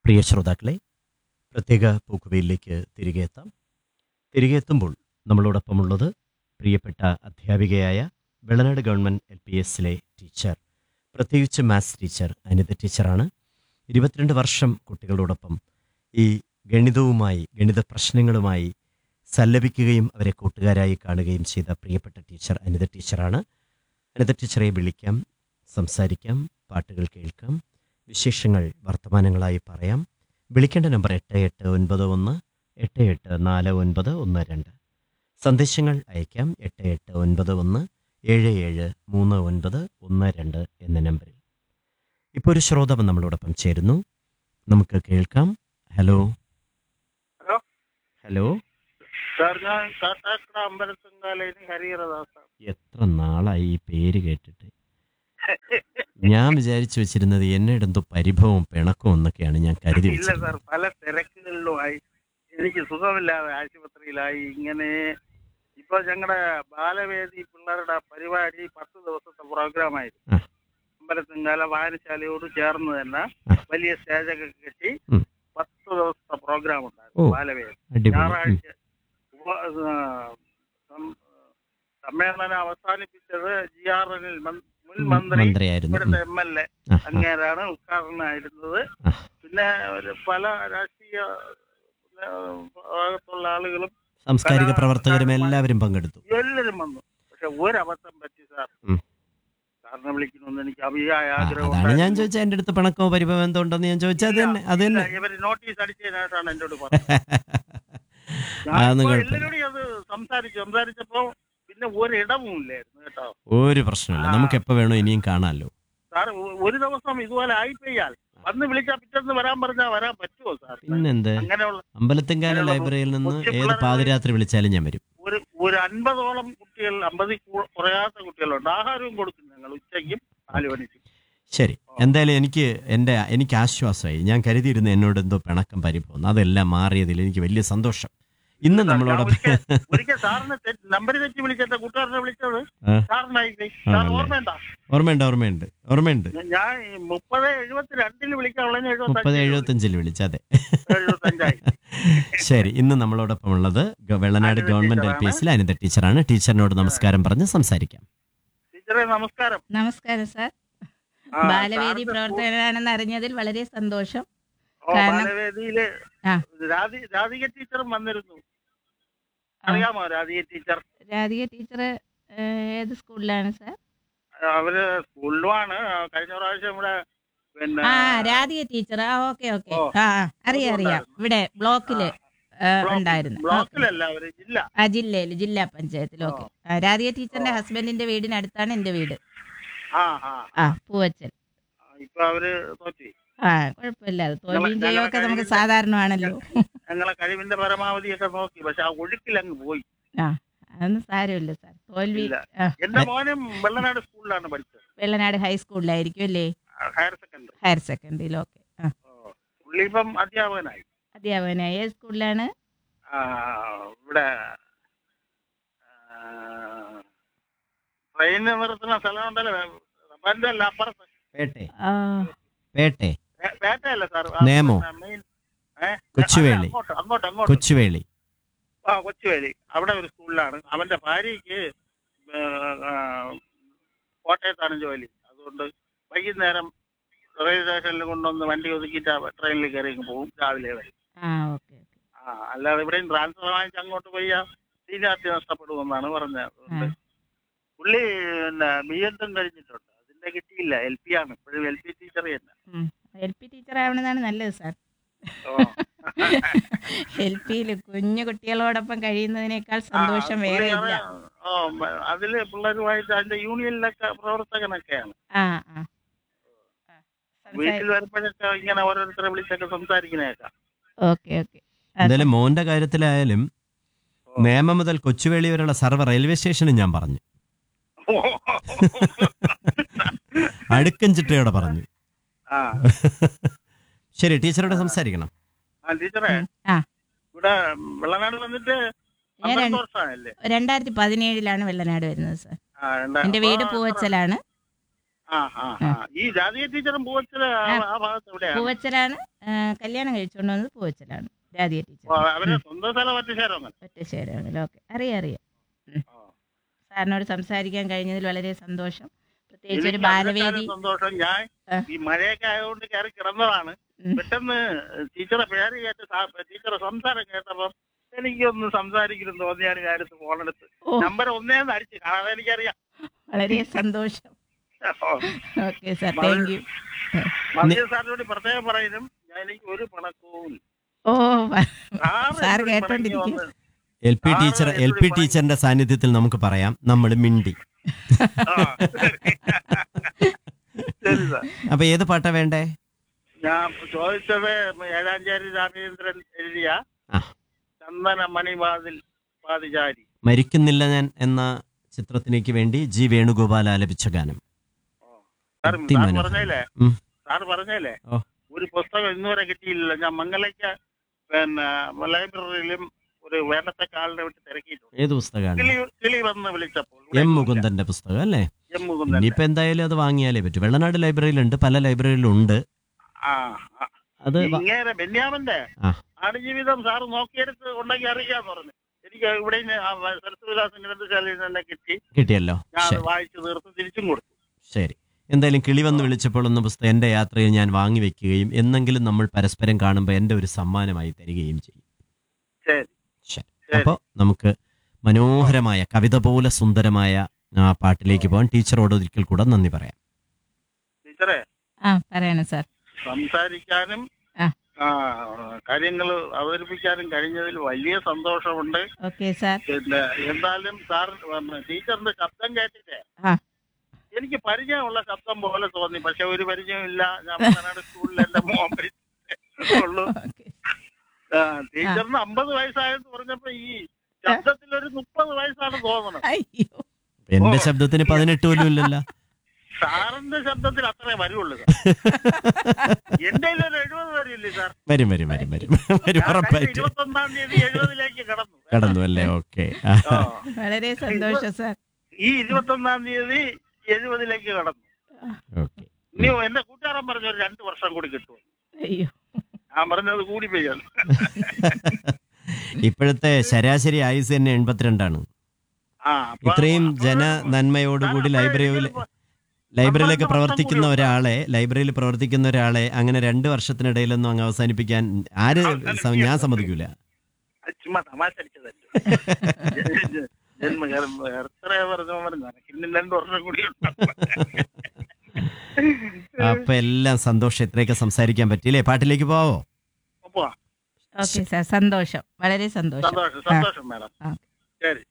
പ്രിയ ശ്രോതാക്കളെ പ്രത്യേക പൂക്കുവയിലേക്ക് തിരികെ എത്താം തിരികെ എത്തുമ്പോൾ നമ്മളോടൊപ്പമുള്ളത് പ്രിയപ്പെട്ട അധ്യാപികയായ വെള്ളനാട് ഗവൺമെൻറ് എൽ പി എസിലെ ടീച്ചർ പ്രത്യേകിച്ച് മാത്സ് ടീച്ചർ അനിത ടീച്ചറാണ് ഇരുപത്തിരണ്ട് വർഷം കുട്ടികളോടൊപ്പം ഈ ഗണിതവുമായി ഗണിത പ്രശ്നങ്ങളുമായി സല്ലപിക്കുകയും അവരെ കൂട്ടുകാരായി കാണുകയും ചെയ്ത പ്രിയപ്പെട്ട ടീച്ചർ അനിത ടീച്ചറാണ് അനിത ടീച്ചറെ വിളിക്കാം സംസാരിക്കാം പാട്ടുകൾ കേൾക്കാം വിശേഷങ്ങൾ വർത്തമാനങ്ങളായി പറയാം വിളിക്കേണ്ട നമ്പർ എട്ട് എട്ട് ഒൻപത് ഒന്ന് എട്ട് എട്ട് നാല് ഒൻപത് ഒന്ന് രണ്ട് സന്ദേശങ്ങൾ അയക്കാം എട്ട് എട്ട് ഒൻപത് ഒന്ന് ഏഴ് ഏഴ് മൂന്ന് ഒൻപത് ഒന്ന് രണ്ട് എന്ന നമ്പറിൽ ഇപ്പോൾ ഒരു ശ്രോതാവ് നമ്മളോടൊപ്പം ചേരുന്നു നമുക്ക് കേൾക്കാം ഹലോ ഹലോ. ഹലോ സാർ ഞാൻ കാട്ടാക്കട അമ്പലത്തുങ്കാലയിൽ ഹരിഹരദാസാണ് എത്ര നാളായി ഈ പേര് കേട്ടിട്ട് ഞാൻ വിചാരിച്ചു വെച്ചിരുന്നത് എന്നോട് എന്തോ പരിഭവവും പിണക്കവും എന്നൊക്കെയാണ് ഞാൻ കരുതി ഇല്ല വെച്ചിരുന്നത് സാർ പല തിരക്കുകളിലുമായി എനിക്ക് സുഖമില്ലാതെ ആശുപത്രിയിലായി ഇങ്ങനെ ഇപ്പൊ ഞങ്ങളുടെ ബാലവേദി പിള്ളേരുടെ പരിപാടി പത്ത് ദിവസത്തെ പ്രോഗ്രാമായിരുന്നു ആ. അമ്പലത്തുങ്കാല വായനശാലയോട് ചേർന്ന് തന്നെ ആ. വലിയ സ്റ്റേജൊക്കെ കെട്ടി ഉം. പത്ത് ദിവസത്തെ പ്രോഗ്രാം ഓ. ഉണ്ടായിരുന്നു ബാലവേദി അടിപൊളി ഉം. ഞായറാഴ്ച ഉപ- ആ, സം- സമ്മേളനം അവസാനിപ്പിച്ചത് ജി ആർ എനിൽ മുൻ മന്ത്രി മന്ത്രിയായിരുന്നു ഉം. ഇവിടുത്തെ എം എൽ എ ആ, ആ. അങ്ങേരാണ് ഉദ്ഘാടനമായിരുന്നത് ആ. പിന്നെ ഒരു പല രാഷ്ട്രീയ ആ, ഭാഗത്തുള്ള ആളുകളും സാംസ്കാരിക കലാ- പ്രവർത്തകരും എല്ലാവരും പങ്കെടുത്തു എല്ലാവരും വന്നു പക്ഷെ ഒരബദ്ധം പറ്റി സാർ ഉം. സാറിനെ വിളിക്കണമെന്ന് എനിക്ക് അഭിയായ ആ, ആഗ്രഹം അതാണ് ഞാൻ ഉണ്ടായിരുന്നു. ചോദിച്ചത് എൻ്റെ അടുത്ത് പിണക്കമോ പരിഭവം എന്തോ ഉണ്ടെന്ന് ഞാൻ ചോദിച്ചത് അത് തന്നെ അത് ഇല്ല, തന്നെ ഇവര് നോട്ടീസ് അടിച്ചതിനായിട്ടാണ് എന്നോട് പറഞ്ഞത് ഞാൻ അതൊന്നും ഇപ്പോ കുഴപ്പമില്ല എല്ലാവരോടും അത് സംസാരിച്ചു സംസാരിച്ചപ്പോ പിന്നെ ഒരിടവും ഇല്ലായിരുന്നു കേട്ടോ ഒരു പ്രശ്നമില്ല ആ. നമുക്ക് എപ്പോ വേണോ ഇനിയും കാണാമല്ലോ സാർ ഒ- ഒരു ദിവസം ഇതുപോലെ ആയിപ്പോയാൽ വന്ന് വിളിച്ചാൽ പിറ്റേന്ന് വരാൻ പറഞ്ഞാൽ വരാൻ പറ്റുമോ സാർ പിന്നെന്ത് അങ്ങനെയുള്ള അമ്പലത്തിങ്കാല അങ്ങനെയുള്ള ലൈബ്രറിയിൽ നിന്ന് കൊച്ചു ഏത് പിള്ളേരെ പാതിരാത്രി വിളിച്ചാലും ഞാൻ വരും ഒരു ഒരു അൻപതോളം കുട്ടികൾ അമ്പതിൽ കൂ- കുറയാത്ത കുട്ടികളുണ്ട് ആഹാരവും കൊടുക്കും ഞങ്ങൾ ഉച്ചയ്ക്കും നാല് മണിക്കും ശരി എന്തായാലും എനിക്ക് എൻ്റെ എനിക്ക് ആശ്വാസമായി ഞാൻ കരുതിയിരുന്നു എന്നോട് എന്തോ പിണക്കം പരിഭവം അതെല്ലാം മാറിയതിൽ എനിക്ക് വലിയ സന്തോഷം ഇന്ന് നമ്മളോടൊപ്പം ഒരിക്കൽ ഒരിക്കൽ സാറിന് നമ്പർ തെറ്റി വിളിച്ചിട്ട് കൂട്ടുകാരനെ വിളിച്ചത് ആ. സാറിനായി പോയി. സാർ ആണല്ലേ? ഓർമ്മയുണ്ട ഓർമ്മയുണ്ട് ഓർമ്മയുണ്ട് ഓർമ്മയുണ്ട് ഞാൻ ഈ മുപ്പത് എഴുപത്തി രണ്ടില് വിളിക്കാനുള്ള മുപ്പത് എഴുപത്തഞ്ചിൽ വിളിച്ചതെ എഴുപത്തഞ്ചായി ശരി ഇന്ന് നമ്മളോടൊപ്പം ഉള്ളത് ഗ- Vellanad Anitha government L P ടീച്ചറാണ്. എസിലെ അനിത ടീച്ചറാണ് ടീച്ചറിനോട് നമസ്കാരം പറഞ്ഞ് സംസാരിക്കാം ടീച്ചറെ നമസ്കാരം നമസ്കാരം സാർ ആ, ബാലവേദി സാറിന്റെ പ്രവർത്തകനാണെന്ന് അറിഞ്ഞതിൽ വളരെ സന്തോഷം ഓ, കാരണം- ബാലവേദിയില് ആ. രാധി രാധിക ടീച്ചറും വന്നിരുന്നു അറിയാമോ രാധിക ടീച്ചർ രാധിക ടീച്ചർ ഏത് സ്കൂളിലാണ് സാർ അവര് സ്കൂളിലുമാണ് കഴിഞ്ഞ പ്രാവശ്യം ഇവിടെ പിന്നെ ആ രാധിക ടീച്ചർ ആ ഓക്കെ ഓക്കെ ഓ, ആ ആ, അറിയാം അറിയാം ഇവിടെ ബ്ലോക്കില് ഏ, ബ്ലോക്ക്- ഉണ്ടായിരുന്നു ഓക്കെ. ബ്ലോക്കിലല്ല അവര് ജില്ല ആ ജില്ലയിൽ ജില്ലാ പഞ്ചായത്തിൽ ഓക്കെ രാധിക ടീച്ചറിന്റെ ഹസ്ബൻഡിന്റെ വീടിനടുത്താണ് എന്റെ വീട് ആ ആ ആ പൂവച്ചൽ ഇപ്പൊ അവര് തോറ്റി ആ കുഴപ്പമില്ല അത് തോൽവിയും ഞങ്ങളെ- ജയമൊക്കെ നമുക്ക് ഞങ്ങളെ സാധാരണമാണല്ലോ ഞങ്ങളെ കഴിവിന്റെ പരമാവധിയൊക്കെ നോക്കി പക്ഷെ ആ ഒഴുക്കിൽ അങ്ങ് പോയി ആ അതൊന്നും സാരമില്ല സാർ തോൽവി ഇല്ല. ആ, എന്റെ മോനും വെള്ളനാട് സ്കൂളിലാണ് പഠിച്ചത് വെള്ളനാട് ഹൈസ്കൂളിലായിരിക്കും അല്ലേ ഹയർ സെക്കൻഡറി ഹയർ സെക്കൻഡറിയിൽ ഓക്കെ ആ പുള്ളി ഇപ്പം അധ്യാപകനായി അധ്യാപകനായ ഏത് സ്കൂളിലാണ് ആ, ഇവിടെ ട്രെയിൻ നിർത്തുന്ന സ്ഥലമുണ്ടല്ലോ റബ്ബറിന്റെ അല്ല അപ്പുറത്ത് പേട്ടെ ആ, പേട്ടെ പേ- പേട്ടയല്ല സാർ നേമോ? മെയിൻ ഏ? കൊച്ചുവേളി. അങ്ങോട്ട് അങ്ങോട്ട് അങ്ങോട്ട് കൊച്ചുവേളി ആ കൊച്ചുവേലി അവിടെ ഒരു സ്കൂളിലാണ് അവന്റെ ഭാര്യയ്ക്ക് ഏ, ആ, കോട്ടയത്താണ് ജോലി അതുകൊണ്ട് വൈകുന്നേരം റെയിൽവേ സ്റ്റേഷനിൽ കൊണ്ടുവന്ന് വണ്ടി ഒതുക്കിയിട്ട് ആ ട്രെയിനിൽ കയറി അങ്ങ് പോകും രാവിലെ വരും ആ ഓക്കെ ഓക്കെ ആ അല്ലാതെ ഇവിടെയും ട്രാൻസ്ഫർ വാങ്ങിച്ച് അങ്ങോട്ട് പോയി സീനിയാരിറ്റി നഷ്ടപ്പെടുമെന്നാണ് പറഞ്ഞത് അതുകൊണ്ട് പുള്ളി പിന്നെ ബി എഡും കഴിഞ്ഞിട്ടുണ്ട് അതിന്റെ കിട്ടിയില്ല എൽ പി ആണ് ഇപ്പോഴും എൽ പി ടീച്ചർ തന്നെ എൽ പി ടീച്ചർ ആവണതാണ് നല്ലത് സാർ ഓ. എൽ പിയിൽ കുഞ്ഞു കുട്ടികളോടൊപ്പം കഴിയുന്നതിനേക്കാൾ ആ, സന്തോഷം പുള്ളി വേറെ ഇല്ല അത് ഓ മ- അതില് പിള്ളേരുമായിട്ട് അതിന്റെ യൂണിയനിലൊക്കെ പ്രവർത്തകനൊക്കെയാണ് ആ ആ ആ, സംസാ- വീട്ടിൽ വരുമ്പോഴൊക്കെ ഇങ്ങനെ ഓരോരുത്തരെ വിളിച്ചൊക്കെ സംസാരിക്കുന്നേക്കാം ഓക്കെ ഓക്കെ ആ, എന്തായാലും മോന്റെ കാര്യത്തിലായാലും നേമം മുതൽ കൊച്ചുവേളി വരെയുള്ള സർവ്വ റെയിൽവേ സ്റ്റേഷനും ഞാൻ പറഞ്ഞു അടുക്കൻ ചിട്ടയോടെ പറഞ്ഞു ആ ശരി ടീച്ചറോട് സംസാരിക്കണം ആ ടീച്ചറെ ആ. ഇവിടെ വെള്ളനാട് വന്നിട്ട് ഞാൻ പന്ത്രണ്ട് രണ്ട്- വർഷമായല്ലേ രണ്ടായിരത്തി പതിനേഴിലാണ് വെള്ളനാട് വരുന്നത് സാർ ആ, രണ്ടാ- എന്റെ വീട് അപ്പൊ പൂവച്ചലാണ് ആ ആ ആ ഈ ജാതീയ ടീച്ചറും പൂവച്ചല് ആ ആ. ആ ഭാഗത്ത് എവിടെയാണ് പൂവച്ചലാണ് ആ, കല്യാണം കഴിച്ചുകൊണ്ട് വന്നത് പൂവച്ചലാണ് രാധിക ടീച്ചർ ഓ, അവരെ സ്വന്തം സ്ഥലം ഒറ്റശേരം അങ്ങനെ ഒറ്റശ്ശേരാണല്ലോ ഓക്കെ അറിയാം അറിയാം ഉം. ആ. സാറിനോട് സംസാരിക്കാൻ കഴിഞ്ഞതിൽ വളരെ സന്തോഷം പ്രത്യേകിച്ച് ഒരു എനിക്ക് ബാലവേദി അതിനേക്കാളും സന്തോഷം ഞാൻ ആ. ഈ മഴയൊക്കെ ആയതുകൊണ്ട് കയറി കിടന്നതാണ് ഉം. പെട്ടെന്ന് ടീച്ചറെ പേര് കേട്ട് സാ- ടീച്ചറെ സംസാരം കേട്ടപ്പം എനിക്കൊന്ന് സംസാരിക്കണം തോന്നിയാണ് ഞാനെടുത്ത് ഫോണെടുത്ത് ഓ നമ്പർ ഒന്നേന്ന് അടിച്ച് കാണാതെ എനിക്കറിയാം വളരെ സന്തോഷം ഓ. ഓക്കെ സാർ താങ്ക് യു മന്ത്രി സാറിനോട് പ്രത്യേകം പറയുന്നു ഞാൻ എനിക്ക് ഒരു പണക്കവും ഇല്ല. ഓ സാറ് സാർ എന്നോട് കേട്ടോണ്ടിരിക്കുക. പിണങ്ങി വന്ന് എൽ പി ആറ് ടീച്ചർ എൽ പി വയസ്സുള്ള ടീച്ചറിന്റെ സാന്നിധ്യത്തിൽ നമുക്ക് പറയാം നമ്മൾ മിണ്ടി ആ, ശരി. ശരി സാർ അപ്പൊ ഏത് പാട്ടാ വേണ്ടേ ഞാൻ ചോദിച്ചത് ഏഴാഞ്ചേരി രാമചന്ദ്രൻ എഴുതിയ ആ. ചന്ദന മണിവാതിൽ പാതിചാരി മരിക്കുന്നില്ല ഞാൻ എന്ന ചിത്രത്തിലേക്ക് വേണ്ടി ജി വേണുഗോപാൽ ആലപിച്ച ഗാനം സാർ സാർ അതിമനോഹരം. പറഞ്ഞല്ലേ ഉം. സാർ പറഞ്ഞല്ലേ ഓ. ഒരു പുസ്തകം ഇന്നുവരെ കിട്ടിയില്ല ഞാൻ മംഗലയ്ക്ക് പിന്നെ ലൈബ്രറിയിലും ഒരു വേണ്ടത്തക്ക ആളിനെ വിട്ട് തിരക്കിയിട്ടുണ്ട് ഏത് പുസ്തകമാണ് കിളി കിളി വന്ന് വിളിച്ചപ്പോൾ ഇവിടെ എം ഇല്ല. മുകുന്ദന്റെ പുസ്തകം അല്ലേ എം മുകുന്ദൻ ഇനിയിപ്പോ എന്തായാലും അത് വാങ്ങിയാലേ പറ്റൂ വെള്ളനാട് ലൈബ്രറിയിലുണ്ട് പല ലൈബ്രറിയിലുണ്ട് ആ ആ. അത് വ- ഇങ്ങേരെ ബെന്യാമന്റെ ആ. ആടുജീവിതം സാറ് നോക്കിയെടുത്ത് ഉണ്ടെങ്കിൽ അറിയാന്ന് പറഞ്ഞു എനിക്ക് ഇവിടെ സരസ്വതിദാസൻ ഗ്രന്ഥശാലയിൽ നിന്ന് തന്നെ കിട്ടി കിട്ടിയല്ലോ ഞാൻ അത് ശരി വായിച്ചു തീർത്ത് തിരിച്ചും കൊടുത്തു ശരി എന്തായാലും കിളി വന്ന് വിളിച്ചപ്പോൾ എന്ന പുസ്തകം എൻ്റെ യാത്രയിൽ ഞാൻ വാങ്ങി വെക്കുകയും എന്നെങ്കിലും നമ്മൾ പരസ്പരം കാണുമ്പോൾ എൻ്റെ ഒരു സമ്മാനമായി തരികയും ചെയ്യും ശരി ശരി ശരി. അപ്പോൾ നമുക്ക് മനോഹരമായ കവിത പോലെ സുന്ദരമായ ആ പാട്ടിലേക്ക് പോകാൻ ടീച്ചറോട് ഒരിക്കൽ കൂടെ നന്ദി പറയാം ടീച്ചറെ ആ പറയണം സാർ സംസാരിക്കാനും ആ. ആ, കാര്യങ്ങൾ അവതരിപ്പിക്കാനും കഴിഞ്ഞതിൽ വലിയ സന്തോഷമുണ്ട് ഓക്കെ സാർ പിന്നെ എന്തായാലും സാർ പിന്നെ ടീച്ചറിന്റെ ശബ്ദം കേട്ടിട്ട് ആ. എനിക്ക് പരിചയമുള്ള ശബ്ദം പോലെ തോന്നി പക്ഷെ ഒരു പരിചയമില്ല ഞാൻ കന്നഡ സ്കൂളിൽ എന്റെ മോൻ ഉള്ളൂ ഓക്കെ ആ, ടീച്ചറിന് അമ്പത് വയസ്സായെന്ന് പറഞ്ഞപ്പോ ഈ ശബ്ദത്തിൽ ഒരു മുപ്പത് വയസ്സാണ് തോന്നണം അയ്യോ എൻ്റെ ഓ. ശബ്ദത്തിന് പതിനെട്ട് പോലും ഇല്ലല്ലോ സാറിന്റെ ശബ്ദത്തിൽ അത്രേ വരുള്ളൂ സാർ എന്റെ കയ്യിൽ ഒരു എഴുപത് വരില്ലേ സാർ വരും വരും വരും വരും വരും ഉറപ്പായിട്ടും ഇരുപത്തി ഒന്നാം തീയതി എഴുപതിലേക്ക് കടന്നു കടന്നു അല്ലേ ഓക്കെ ആ. വളരെ സന്തോഷം സാർ ഈ ഇരുപത്തി ഒന്നാം തീയതി എഴുപതിലേക്ക് കടന്നു ഓക്കെ ഇനി എന്റെ കൂട്ടുകാരൻ പറഞ്ഞ ഒരു രണ്ടു വർഷം കൂടി കിട്ടും അയ്യോ ഞാൻ പറഞ്ഞത് കൂടി പെയ്യാണ് ഇപ്പോഴത്തെ ശരാശരി ആയുസ് തന്നെ എൺപത്തിരണ്ടാണ് ആ അപ്പൊ ഇത്രയും അപ്പൊ ജന നന്മയോടുകൂടി സാർ, ലൈബ്രറിയിൽ അപ്പൊ ലൈബ്രറിയിലൊക്കെ വർഷം പ്രവർത്തിക്കുന്ന കൂടി ഒരാളെ ലൈബ്രറിയിൽ പ്രവർത്തിക്കുന്ന ഒരാളെ അങ്ങനെ രണ്ട് വർഷത്തിനിടയിലൊന്നും അങ്ങ് അവസാനിപ്പിക്കാൻ ആര് സ- ഞാൻ സമ്മതിക്കൂല അത് ചുമ്മാ തമാശ അടിച്ചതല്ലേ ജന്മ എത്ര പറഞ്ഞ പറഞ്ഞു ഇന്നും രണ്ടു വർഷം കൂടി അപ്പൊ എല്ലാം സന്തോഷം ഇത്രയൊക്കെ സംസാരിക്കാൻ പറ്റിയില്ലേ പാട്ടിലേക്ക് പോവോ പോവാ ഓക്കെ സാർ സന്തോഷം വളരെ സന്തോഷം സന്തോഷം സന്തോഷം മാഡം ആ. ശരി